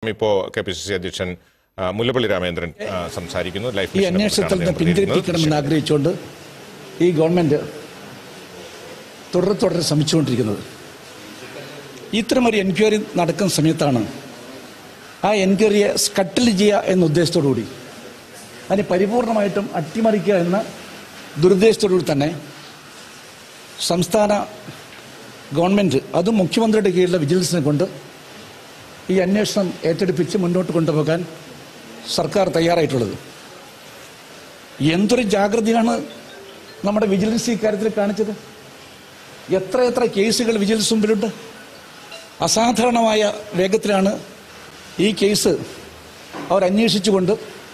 ഇപ്പോ K P C C അധ്യക്ഷൻ ആ, മുല്ലപ്പള്ളി രാമചന്ദ്രൻ ആ, സംസാരിക്കുന്നു ലൈഫ് ഈ മിഷനെ അന്വേഷണത്തിൽ നിന്ന് കുറിച്ചാണ് അദ്ദേഹം പ്രതികരിക്കുന്നത്. പിന്തിരിപ്പിക്കണമെന്ന് ആഗ്രഹിച്ചുകൊണ്ട് ഈ ഗവൺമെന്റ് തുടരെ തുടരെ ശ്രമിച്ചുകൊണ്ടിരിക്കുന്നത് ഇത്തരമൊരു എൻക്വയറി നടക്കുന്ന സമയത്താണ് ആ എൻക്വയറിയെ സ്കട്ടിൽ ചെയ്യുക എന്ന ഉദ്ദേശത്തോടു കൂടി അതിനെ പരിപൂർണമായിട്ടും അട്ടിമറിക്കുക എന്ന ദുരുദ്ദേശത്തോടു കൂടി തന്നെ സംസ്ഥാന ഗവൺമെന്റ് അതും മുഖ്യമന്ത്രിയുടെ കീഴിലെ വിജിലൻസിനെ കൊണ്ട് ഈ അന്വേഷണം ഏറ്റെടുപ്പിച്ച് മുന്നോട്ട് കൊണ്ടുപോകാൻ സർക്കാർ തയ്യാറായിട്ടുള്ളത് എന്തൊരു ജാഗ്രതയാണ് നമ്മുടെ വിജിലൻസ് ഇക്കാര്യത്തിൽ കാണിച്ചത് എത്ര എത്ര കേസുകൾ വിജിലൻസ് മുമ്പിലുണ്ട് അസാധാരണമായ വേഗത്തിലാണ് ഈ കേസ് അവർ അന്വേഷിച്ചുകൊണ്ട്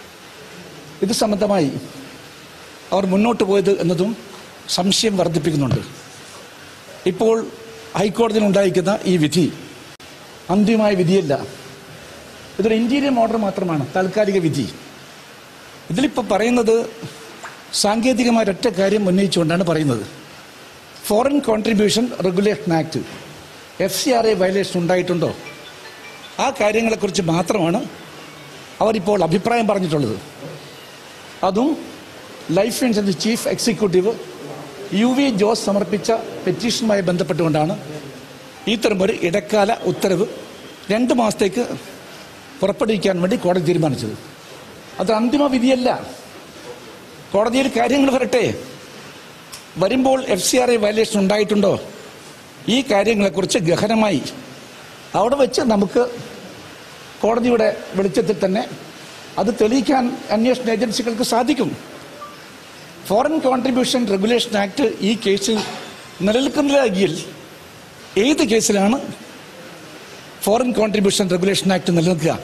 ഇത് സംബന്ധമായി അവർ മുന്നോട്ട് പോയത് എന്നതും സംശയം വർദ്ധിപ്പിക്കുന്നുണ്ട് ഇപ്പോൾ ഹൈക്കോടതിയിൽ ഉണ്ടായിരിക്കുന്ന ഈ വിധി അന്തിമമായ വിധിയല്ല ഇതൊരു ഇന്റീരിയർ ഓർഡർ മാത്രമാണ് താൽക്കാലിക വിധി ഇതിലിപ്പോൾ പറയുന്നത് സാങ്കേതികമായ ഒറ്റ കാര്യം ഉന്നയിച്ചുകൊണ്ടാണ് പറയുന്നത് foreign contribution regulation act F C R A violation ഉണ്ടായിട്ടുണ്ടോ ആ കാര്യങ്ങളെക്കുറിച്ച് മാത്രമാണ് അവരിപ്പോൾ അഭിപ്രായം പറഞ്ഞിട്ടുള്ളത് അതും life insurance chief executive U V Jose സമർപ്പിച്ച പെറ്റീഷനുമായി ബന്ധപ്പെട്ടുകൊണ്ടാണ് ഇത്തരമൊരു ഇടക്കാല ഉത്തരവ് രണ്ട് മാസത്തേക്ക് പുറപ്പെടുവിക്കാൻ വേണ്ടി കോടതി തീരുമാനിച്ചത് അത് അന്തിമ വിധിയല്ല കോടതിയിൽ കാര്യങ്ങൾ വരട്ടെ വരുമ്പോൾ F C R I violation ഉണ്ടായിട്ടുണ്ടോ ഈ കാര്യങ്ങളെക്കുറിച്ച് ഗഹനമായി അവിടെ വെച്ച് നമുക്ക് കോടതിയുടെ വെളിച്ചത്തിൽ തന്നെ അത് തെളിയിക്കാൻ അന്വേഷണ ഏജൻസികൾക്ക് സാധിക്കും ഫോറിൻ കോൺട്രിബ്യൂഷൻ റെഗുലേഷൻ ആക്ട് ഈ കേസിൽ നിലനിൽക്കുന്നില്ലെങ്കിൽ ഏത് കേസിലാണ് ഫോറിൻ കോൺട്രിബ്യൂഷൻ റെഗുലേഷൻ ആക്ട് നിലനിൽക്കുക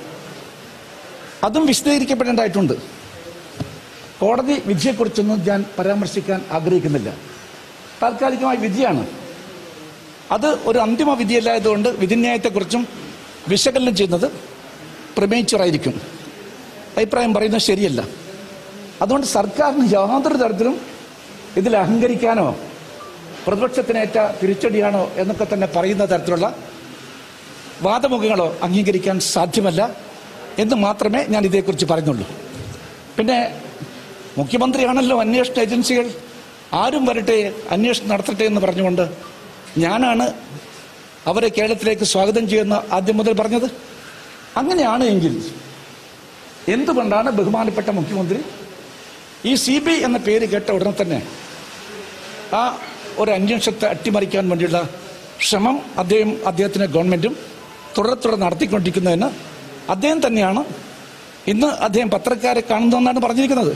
അതും വിശദീകരിക്കപ്പെടേണ്ടതായിട്ടുണ്ട് കോടതി വിധിയെക്കുറിച്ചൊന്നും ഞാൻ പരാമർശിക്കാൻ ആഗ്രഹിക്കുന്നില്ല താൽക്കാലികമായ വിധിയാണ് അത് ഒരു അന്തിമ വിധിയല്ലായതുകൊണ്ട് വിധിന്യായത്തെക്കുറിച്ചും വിശകലനം ചെയ്യുന്നത് പ്രമേയിച്ചറായിരിക്കും അഭിപ്രായം പറയുന്നത് ശരിയല്ല അതുകൊണ്ട് സർക്കാരിന് യാതൊരു തരത്തിലും ഇതിൽ അഹങ്കരിക്കാനോ പ്രതിപക്ഷത്തിനേറ്റ തിരിച്ചടിയാണോ എന്നൊക്കെ തന്നെ പറയുന്ന തരത്തിലുള്ള വാദമുഖങ്ങളോ അംഗീകരിക്കാൻ സാധ്യമല്ല എന്ന് മാത്രമേ ഞാൻ ഇതേക്കുറിച്ച് പറയുന്നുള്ളൂ പിന്നെ മുഖ്യമന്ത്രിയാണല്ലോ അന്വേഷണ ഏജൻസികൾ ആരും വരട്ടെ അന്വേഷണം നടത്തട്ടെ എന്ന് പറഞ്ഞുകൊണ്ട് ഞാനാണ് അവരെ കേരളത്തിലേക്ക് സ്വാഗതം ചെയ്യുന്ന ആദ്യം മുതൽ പറഞ്ഞത് അങ്ങനെയാണ് എങ്കിൽ എന്തുകൊണ്ടാണ് ബഹുമാനപ്പെട്ട മുഖ്യമന്ത്രി ഈ സി ബി എന്ന പേര് കേട്ട ഉടനെ തന്നെ ആ ഒരു അന്വേഷണത്തെ അട്ടിമറിക്കാൻ വേണ്ടിയുള്ള ശ്രമം അദ്ദേഹം അദ്ദേഹത്തിന്റെ ഗവൺമെന്റും തുടരെ തുടരെ നടത്തിക്കൊണ്ടിരിക്കുന്നതെന്ന് അദ്ദേഹം തന്നെയാണ് ഇന്ന് അദ്ദേഹം പത്രക്കാരെ കാണുന്നതെന്നാണ് പറഞ്ഞിരിക്കുന്നത്